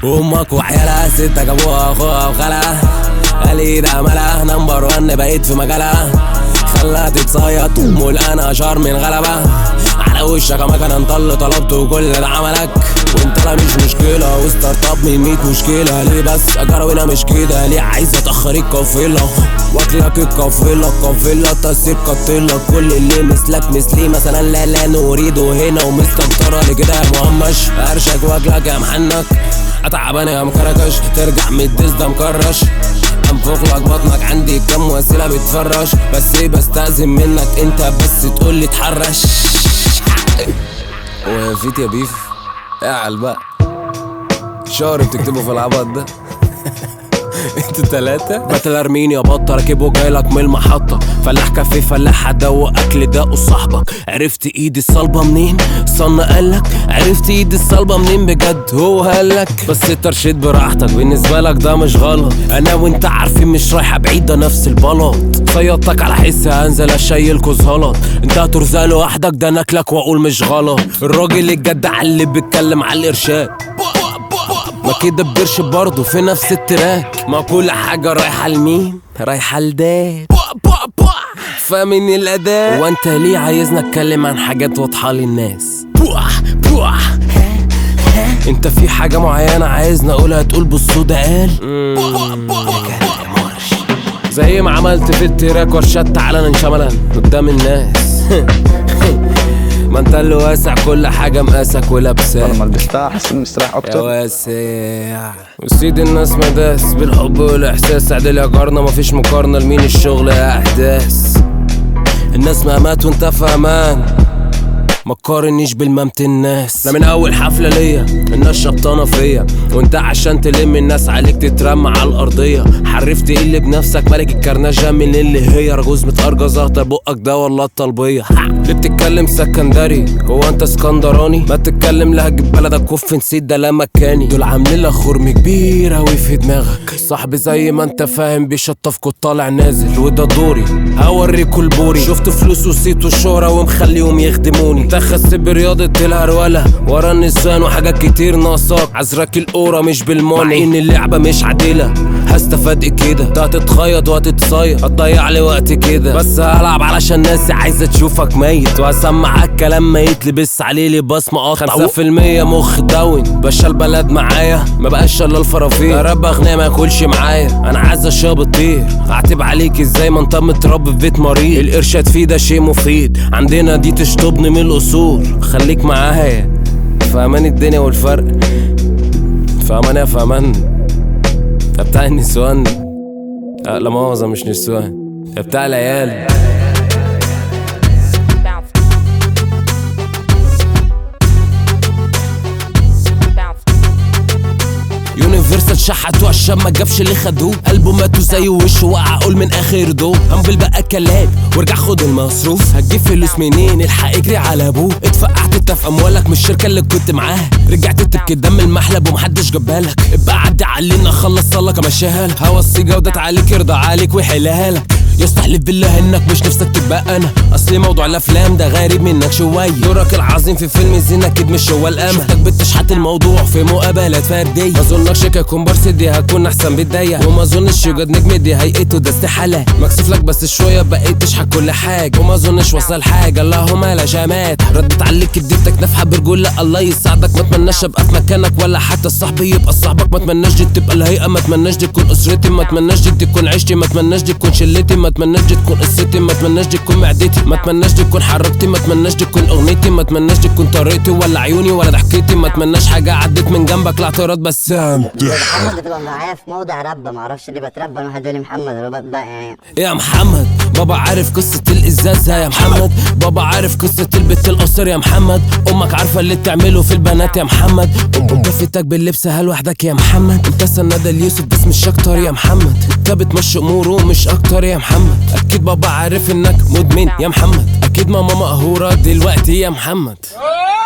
وامك وعيالها ستك ابوها اخوها وخالها قالي ده ملا نمبر ون بقيت في مجالها خلاها تتصيط والان اشهر من غلبة على وشك مكان انطل طلبت وكل ده عملك وانت لا مش مشكلة وستارت اب من 100 مشكلة ليه بس اجرونا مش كده ليه عايزة تأخري القافلة واكلك القافلة قافلة تسير قاتلة كل اللي مثلك مثلي مثلا لا لا نريده هنا ومستكترة لكده يا مهمش ارشك واكلك يا محنك اتعبان يا مكركش ترجع من الديس ده مكرش انفخ لك بطنك عندي كام وسيله بتفرش بس ايه بستأذن منك انت بس تقول لي اتحرش وفيت يا بيف اعل بقى شهر بتكتبه في العبط ده انتوا تلاتة باتل ارمينيا بطة راكبه جايلك من المحطة فلاح كافيه فلاح هدوق اكل دقه صاحبك عرفت ايدي الصلبة منين صن قالك عرفت ايدي الصلبة منين بجد هو قالك بس ترشيد براحتك بالنسبة لك ده مش غلط انا وانت عارفين مش رايحة بعيد ده نفس البلاط صيادتك على حس هنزل اشيلكوا زلط انت هترزق لوحدك ده ناكلك واقول مش غلط الراجل الجدع اللي بيتكلم على الارشاد ما كده بقرش برضه في نفس التراك ما كل حاجة رايحة لمين رايحة لده فاهمين الأداء وانت ليه عايزنا اتكلم عن حاجات واضحة للناس بوح بوح انت في حاجة معينة عايزنا اقولها تقول بصوا ده قال زي ما عملت في التراك ورشدت علنا شملا قدام الناس ما انت اللي واسع كل حاجة مقاسك ولابساك لما لبستها حسيت مستريح يا اكتر واسع وسيد الناس مداس بالحب والاحساس عدل يا قارنة مفيش مقارنة لمين الشغل يا احداث الناس مهمات وانت في امان ما تقارنيش بالممت الناس ده من اول حفله ليا الناس شبطانه فيا وانت عشان تلم الناس عليك تترمى على الارضيه حرفت اللي بنفسك ملك الكرنجه من اللي هي رجوز متأرجة زهطر بقك ده ولا الطلبيه ليه بتتكلم سكندري هو انت اسكندراني ما تتكلم لهجة بلدك كف نسيت ده لا مكاني دول عاملين لك خرم كبير اوي في دماغك صاحبي زي ما انت فاهم بيشطفكوا طالع نازل وده دوري هوريكوا البوري شفت فلوس وصيت وشهرة ومخليهم يخدموني انت خس برياضة الهرولة ورا النسوان وحاجات كتير ناقصاك عذرك القورة مش بالموني ان اللعبة مش عادلة هستفاد ايه كده ده هتتخيط وهتتصيد هتضيع لي وقت كده بس هلعب علشان ناس عايزة تشوفك ميت وهسمعك كلام ميت لبس عليه لباس مقاطع خمسة في المية مخ داون باشا البلد معايا ما بقاش الا الفرافير يا رب اغنية ما ياكلش معايا انا عايز اشرب الطير اعتب عليك ازاي ما انت متربي في بيت مريض الارشاد فيه ده شيء مفيد عندنا دي تشطبني من الاصول خليك معايا في امان الدنيا والفرق في امان يا في امان ده بتاع النسوان أه لا مؤاخذة مش نسوان ده بتاع العيال bounce. Bounce. يونيفرسال شحتوا عشان ما جابش اللي خدوه قلبه ماتوا زي وشه وقع قول من اخر دو همبل بقى كلام وارجع خد المصروف هتجيب فلوس منين الحق اجري على ابوه اتفقعت انت في اموالك من الشركه اللي كنت معاها رجعت تبكي دم المحلب ومحدش جابالك ابقى عدي علينا خلص لك امشيها لك هوصي جودة عليك يرضى عليك ويحلها لك يستحلف بالله انك مش نفسك تبقى انا اصلي موضوع الافلام ده غريب منك شويه دورك العظيم في فيلم زين اكيد مش هو الامل شفتك بتشحت الموضوع في مقابلات فرديه ما اظنكش ككومبارس دي هتكون احسن بدايه وما اظنش يوجد نجم دي هيئته ده استحاله مكسوف لك بس شويه بقيت تشحت كل حاجه وما اظنش وصل حاجه اللهم لا شمات ردت عليك اديتك نفحه برجوله الله يساعدك ما اتمناش ابقى في مكانك ولا حتى الصاحب يبقى صاحبك ما اتمناش دي تبقى الهيئه ما اتمناش دي تكون اسرتي ما اتمناش دي تكون عيشتي ما اتمناش دي تكون شلتي ما اتمناش دي تكون قصتي ما اتمناش دي تكون معدتي ما اتمناش دي تكون حركتي ما اتمناش دي تكون اغنيتي ما اتمناش دي تكون طريقتي ولا عيوني ولا ضحكتي ما اتمناش حاجه عدت من جنبك لا اعتراض بس محمد بتبقى معايا في موضع ربة معرفش ليه بتربى انا واحد يقول لي محمد ربط بقى يعني يا محمد بابا عارف قصة الإزازة يا محمد بابا عارف قصة البت القصر يا محمد أمك عارفة اللي بتعمله في البنات يا محمد كفتك باللبس هل وحدك يا محمد أنت سند اليوسف بس مش أكتر يا محمد أنت بتمشي أموره مش أكتر يا محمد أكيد بابا عارف إنك مدمن يا محمد أكيد ماما مقهورة دلوقتي يا محمد